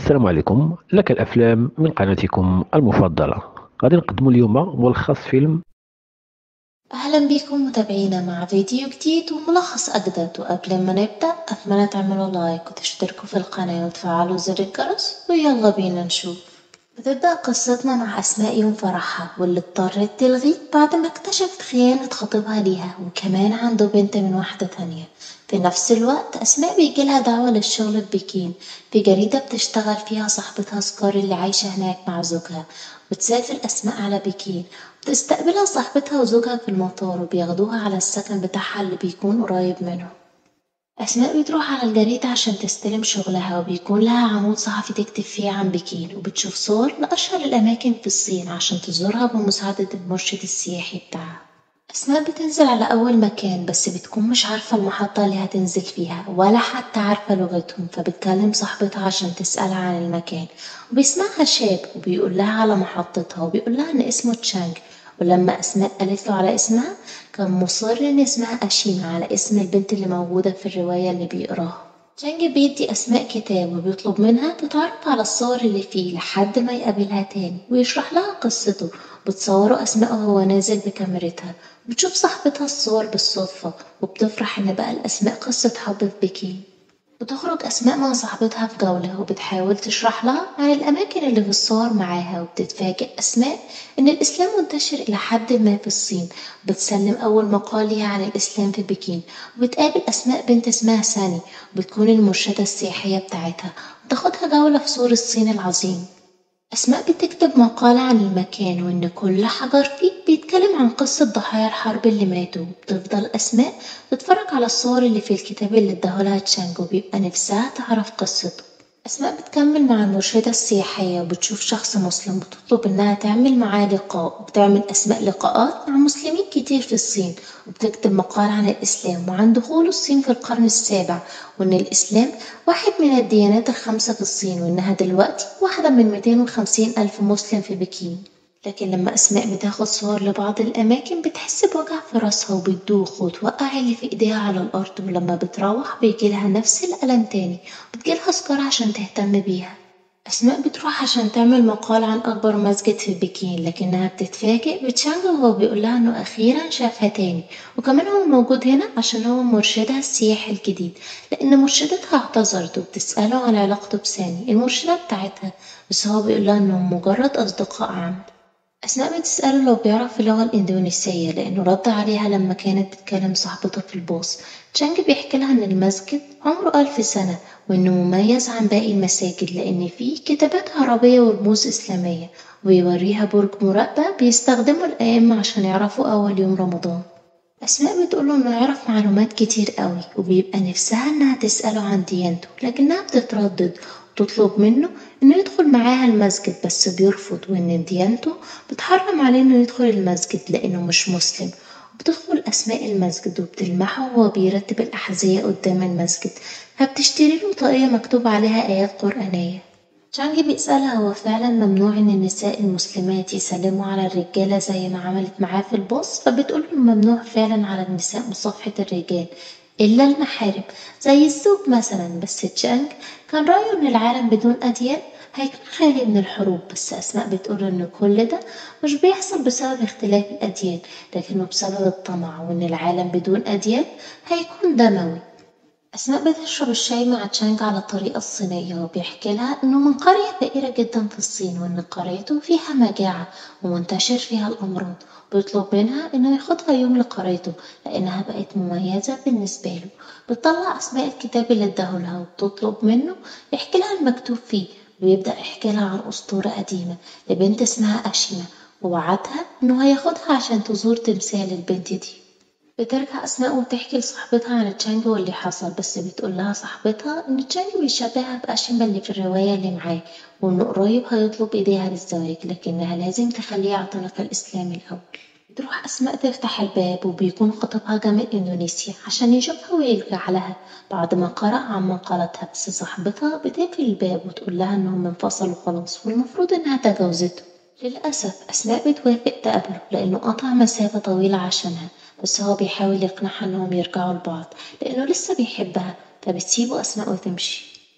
السلام عليكم لك الأفلام من قناتكم المفضلة غادي نقدموا اليوم ملخص فيلم أهلا بكم متابعينا مع فيديو جديد وملخص أجدد وقبل ما نبدأ أتمنى تعملوا لايك وتشتركوا في القناة وتفعلوا زر الجرس ويلا بينا نشوف بتبدأ قصتنا مع أسماء يوم فرحها واللي اضطرت تلغي بعد ما اكتشفت خيانة خطيبها ليها وكمان عنده بنت من واحدة تانية في نفس الوقت أسماء بيجيلها دعوة للشغل في بكين في جريدة بتشتغل فيها صاحبتها سكار اللي عايشة هناك مع زوجها بتسافر أسماء على بكين بتستقبلها صاحبتها وزوجها في المطار وبياخدوها على السكن بتاعها اللي بيكون قريب منهم أسماء بتروح على الجريدة عشان تستلم شغلها وبيكون لها عمود صحفي تكتب فيه عن بكين وبتشوف صور لأشهر الأماكن في الصين عشان تزورها بمساعدة المرشد السياحي بتاعها أسماء بتنزل على أول مكان بس بتكون مش عارفة المحطة اللي هتنزل فيها ولا حتى عارفة لغتهم فبتكلم صاحبتها عشان تسألها عن المكان وبيسمعها شاب وبيقول لها على محطتها وبيقول لها إن اسمه تشانج ولما أسماء قالت له على اسمها كان مصر إن اسمها أشيما على اسم البنت اللي موجودة في الرواية اللي بيقراها تشانج بيدي أسماء كتاب وبيطلب منها تتعرف على الصور اللي فيه لحد ما يقابلها تاني ويشرح لها قصته بتصوره أسماء وهو نازل بكاميرتها بتشوف صاحبتها الصور بالصدفة وبتفرح إن بقى الأسماء قصة حب في بكين بتخرج أسماء مع صاحبتها في جولة وبتحاول تشرح لها عن الأماكن اللي في الصور معاها وبتتفاجئ أسماء إن الإسلام منتشر إلى حد ما في الصين بتسلم أول مقال ليها عن الإسلام في بكين وبتقابل أسماء بنت اسمها ساني وبتكون المرشدة السياحية بتاعتها وتاخدها جولة في سور الصين العظيم أسماء بتكتب مقالة عن المكان وإن كل حجر فيه بيتكلم عن قصة ضحايا الحرب اللي ماتوا بتفضل أسماء تتفرج على الصور اللي في الكتاب اللي اداهولها تشانج وبيبقى نفسها تعرف قصته أسماء بتكمل مع المرشدة السياحية وبتشوف شخص مسلم بتطلب إنها تعمل معاه لقاء وبتعمل أسماء لقاءات مع مسلمين كتير في الصين وبتكتب مقال عن الإسلام وعن دخول الصين في القرن السابع وإن الإسلام واحد من الديانات الخمسة في الصين وإنها دلوقتي واحدة من 250 ألف مسلم في بكين لكن لما أسماء بتاخد صور لبعض الأماكن بتحس بوجع في راسها وبتدوخ وتوقع اللي في إيديها على الأرض ولما بتروح بيجيلها نفس الألم تاني بتجيلها سكر عشان تهتم بيها أسماء بتروح عشان تعمل مقال عن أكبر مسجد في بكين لكنها بتتفاجئ بتشانج وهو بيقولها إنه أخيرا شافها تاني وكمان هو موجود هنا عشان هو مرشدها السياحي الجديد لأن مرشدتها اعتذرت وبتسأله عن علاقته بساني المرشدة بتاعتها بس هو بيقولها إنهم مجرد أصدقاء عمد أسماء بتسأله لو بيعرف اللغة الإندونيسية لأنه رد عليها لما كانت بتكلم صاحبته في البوس تشانج بيحكي لها إن المسجد عمره ألف سنة وإنه مميز عن باقي المساجد لأن فيه كتابات عربية ورموز إسلامية ويوريها برج مراقبة بيستخدمه الأئمة عشان يعرفوا أول يوم رمضان أسماء بتقوله إنه يعرف معلومات كتير قوي وبيبقى نفسها إنها تسأله عن ديانته لكنها بتتردد وتطلب منه إنه يدخل معاها المسجد بس بيرفض وإن ديانته بتحرم عليه إنه يدخل المسجد لأنه مش مسلم بتدخل أسماء المسجد وبتلمحه وهو بيرتب الأحذية قدام المسجد فبتشتري له طاقية مكتوب عليها آيات قرآنية تشانج بيسألها هو فعلا ممنوع إن النساء المسلمات يسلموا على الرجالة زي ما عملت معاه في البوس فبتقول له ممنوع فعلا على النساء مصافحة الرجال إلا المحارم زي الزوج مثلا بس تشانج كان رأيه إن العالم بدون أديان هيكون خالي من الحروب بس أسماء بتقول إن كل ده مش بيحصل بسبب اختلاف الأديان لكنه بسبب الطمع وإن العالم بدون أديان هيكون دموي أسماء بتشرب الشاي مع تشانج على الطريقة الصينية وبيحكي لها إنه من قرية فقيرة جدا في الصين وإن قريته فيها مجاعة ومنتشر فيها الأمراض بيطلب منها إنه ياخدها يوم لقريته لأنها بقت مميزة بالنسبة له بتطلع أسماء الكتاب اللي اداهولها وبتطلب منه يحكي لها المكتوب فيه ويبدأ يحكي لها عن أسطورة قديمة لبنت اسمها أشيما ووعدها إنه هياخدها عشان تزور تمثال البنت دي بترجع أسماء وتحكي لصاحبتها عن تشانج واللي حصل بس بتقول لها صاحبتها إن تشانج بيشبهها بأشيما اللي في الرواية اللي معاه وإنه قريب هيطلب إيديها للزواج لكنها لازم تخليه يعتنق الإسلام الأول بتروح أسماء تفتح الباب وبيكون خطيبها جاي من إندونيسيا عشان يشوفها ويرجع لها بعد ما قرأ عن مقالتها بس صاحبتها بتقفل الباب وتقول لها إنهم انفصلوا خلاص والمفروض إنها تجاوزته للأسف أسماء بتوافق تقابله لأنه قطع مسافة طويلة عشانها بس هو بيحاول يقنعها إنهم يرجعوا لبعض لأنه لسه بيحبها فبتسيبه أسماء وتمشي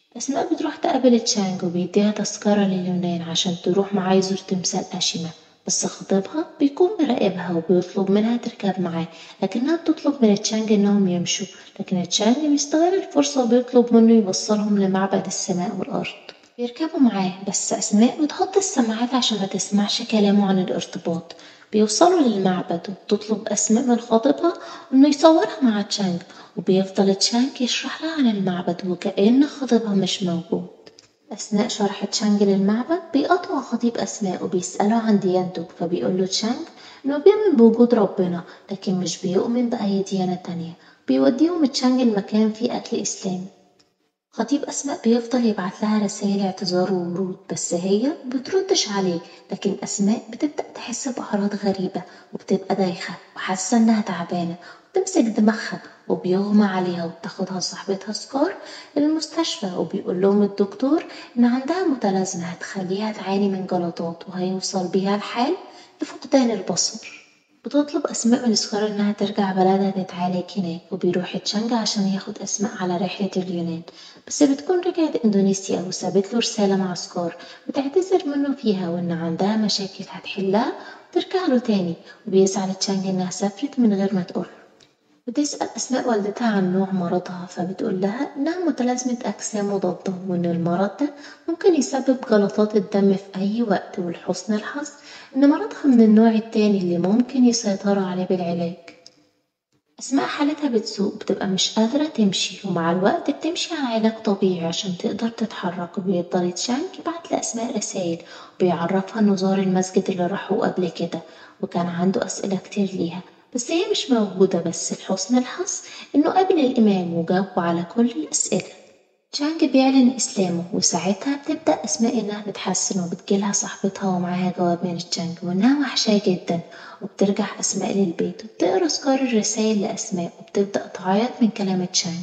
أسماء بتروح تقابل تشانج وبيديها تذكرة لليونان عشان تروح معاه يزور تمثال أشيما بس خطيبها بيكون مراقبها وبيطلب منها تركب معاه لكنها بتطلب من تشانج إنهم يمشوا لكن تشانج بيستغل الفرصة وبيطلب منه يوصلهم لمعبد السماء والأرض بيركبوا معاه بس أسماء بتحط السماعات عشان ما تسمعش كلامه عن الارتباط بيوصلوا للمعبد وبتطلب أسماء من خطيبها إنه يصورها مع تشانج وبيفضل تشانج يشرح لها عن المعبد وكأن خطيبها مش موجود أثناء شرح تشانج للمعبد بيقاطعوا خطيب أسماء وبيسأله عن ديانته فبيقول له تشانج إنه بيؤمن بوجود ربنا لكن مش بيؤمن بأي ديانة تانية بيوديهم تشانج المكان فيه أكل إسلامي خطيب أسماء بيفضل يبعت لها رسائل اعتذار وورود بس هي بتردش عليه لكن أسماء بتبدأ تحس بأعراض غريبة وبتبقى دايخة وحاسة إنها تعبانة وبتمسك دماغها وبيغمى عليها وبتاخدها صاحبتها سكار للمستشفى وبيقول لهم الدكتور إن عندها متلازمة هتخليها تعاني من جلطات وهيوصل بيها الحال لفقدان البصر بتطلب أسماء من سكار إنها ترجع بلدها تتعالج هناك وبيروح تشانجا عشان ياخد أسماء على رحلة اليونان بس بتكون رجعت إندونيسيا وسابت له رسالة مع سكار بتعتذر منه فيها وإن عندها مشاكل هتحلها وترجع له تاني وبيزعل تشانج إنها سافرت من غير ما تقوله بتسأل أسماء والدتها عن نوع مرضها فبتقول لها إنها متلازمة أجسام مضادة وإن المرض ده ممكن يسبب جلطات الدم في أي وقت ولحسن الحظ إن مرضها من النوع التاني اللي ممكن يسيطروا عليه بالعلاج أسماء حالتها بتسوء بتبقى مش قادرة تمشي ومع الوقت بتمشي على علاج طبيعي عشان تقدر تتحرك وبيفضل تشانك يبعت لأسماء رسايل وبيعرفها إنه زار المسجد اللي راحوه قبل كده وكان عنده أسئلة كتير ليها بس هي مش موجودة بس لحسن الحظ إنه قابل الإمام وجاوبه على كل الأسئلة تشانج بيعلن إسلامه وساعتها بتبدأ أسماء إنها تتحسن وبتجيلها صاحبتها ومعاها جواب من تشانج وإنها وحشاه جدا وبترجع أسماء للبيت وبتقرا سكار الرسايل لأسماء وبتبدأ تعيط من كلام تشانج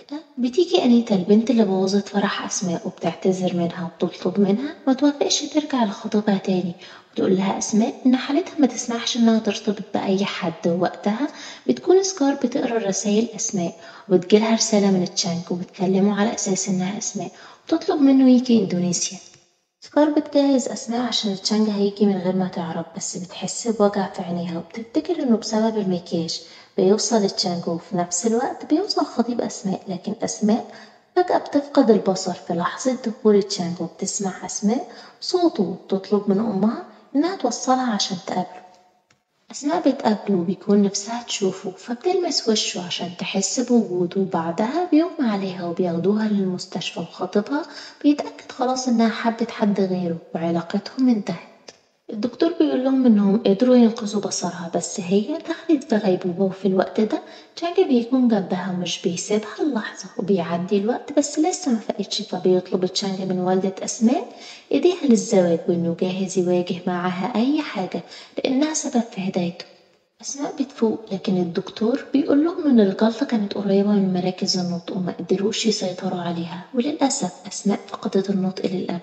بتيجي أنيتا البنت اللي بوظت فرح أسماء وبتعتذر منها وبتطلب منها ما توافقش ترجع لخطيبها تاني وتقول لها أسماء إن حالتها ما تسمحش إنها ترتبط بأي حد ووقتها بتكون سكار بتقرا الرسايل أسماء وبتجيلها رسالة من تشانج وبتكلمه على أساس إنها أسماء وبتطلب منه يجي إندونيسيا سكار بتجهز أسماء عشان تشانج هيجي من غير ما تعرف بس بتحس بوجع في عينيها وبتفتكر إنه بسبب المكياج بيوصل تشانج وفي نفس الوقت بيوصل خطيب أسماء لكن أسماء فجأة بتفقد البصر في لحظة دخول تشانج وبتسمع أسماء صوته وبتطلب من أمها إنها توصلها عشان تقابله أسماء بتقابله وبيكون نفسها تشوفه فبتلمس وشه عشان تحس بوجوده وبعدها بيغمى عليها وبياخدوها للمستشفى وخطيبها بيتأكد خلاص إنها حبت حد غيره وعلاقتهم انتهت الدكتور بيقول لهم إنهم قدروا ينقذوا بصرها بس هي دخلت في غيبوبة وفي الوقت ده تشانج بيكون جنبها ومش بيسيبها اللحظة وبيعدي الوقت بس لسه مفقتش فبيطلب تشانج من والدة أسماء إيديها للزواج وإنه جاهز يواجه معاها أي حاجة لأنها سبب في هدايته أسماء بتفوق لكن الدكتور بيقول لهم إن الجلطة كانت قريبة من مراكز النطق وما قدروش يسيطروا عليها وللأسف أسماء فقدت النطق للأبد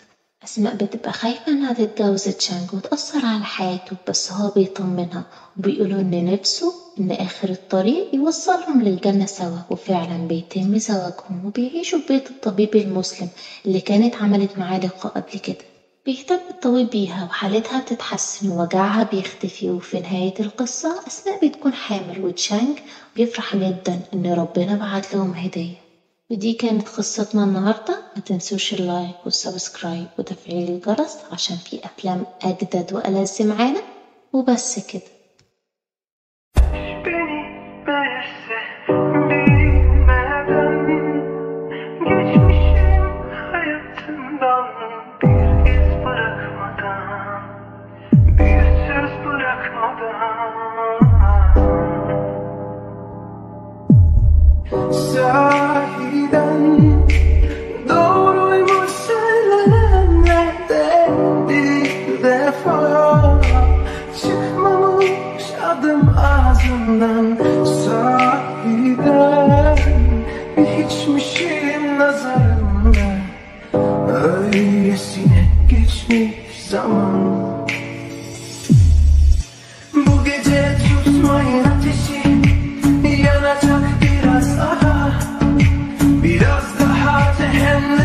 أسماء بتبقى خايفة إنها تتجوز تشانج وتأثر على حياته بس هو بيطمنها وبيقولوا إن نفسه إن آخر الطريق يوصلهم للجنة سوا وفعلا بيتم زواجهم وبيعيشوا في بيت الطبيب المسلم اللي كانت عملت معاه لقاء قبل كده بيهتم الطبيب بيها وحالتها بتتحسن ووجعها بيختفي وفي نهاية القصة أسماء بتكون حامل وتشانج بيفرح جدا إن ربنا بعت لهم هدية ودي كانت قصتنا النهاردة ما تنسوش اللايك والسبسكرايب وتفعيل الجرس عشان في أفلام أجدد وألذ معانا وبس كده Beni bilse bilmeden Geçmişim hayatımdan bir iz bırakmadan Bir söz bırakmadan Sahiden doğruymuş söylenenler de bir defa Çıkmamış adım ağzımdan Sahiden bir hiçmişim nazarımda Öylesine geçmiş zaman bu gece tutmayın ateşi Yanacak biraz daha Biraz daha cehennem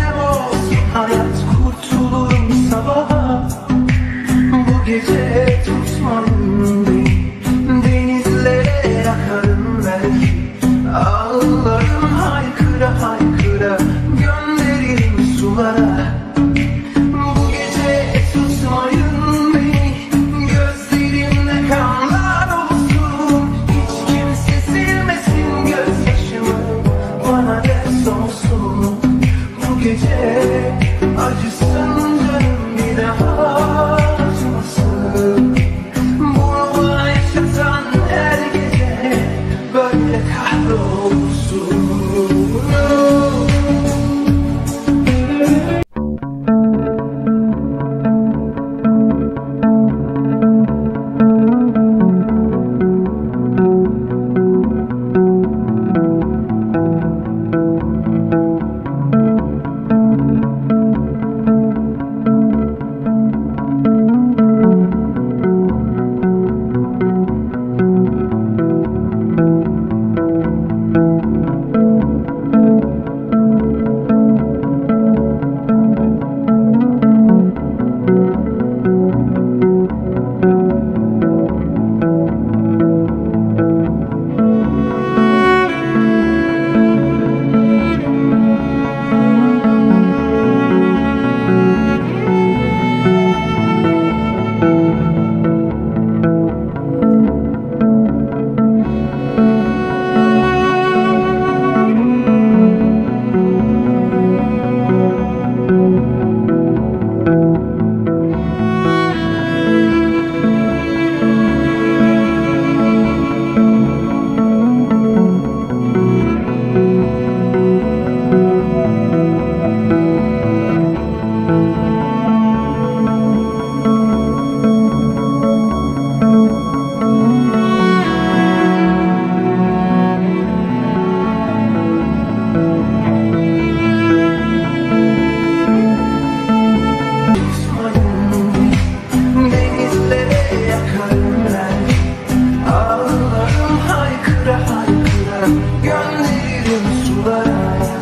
dünyaya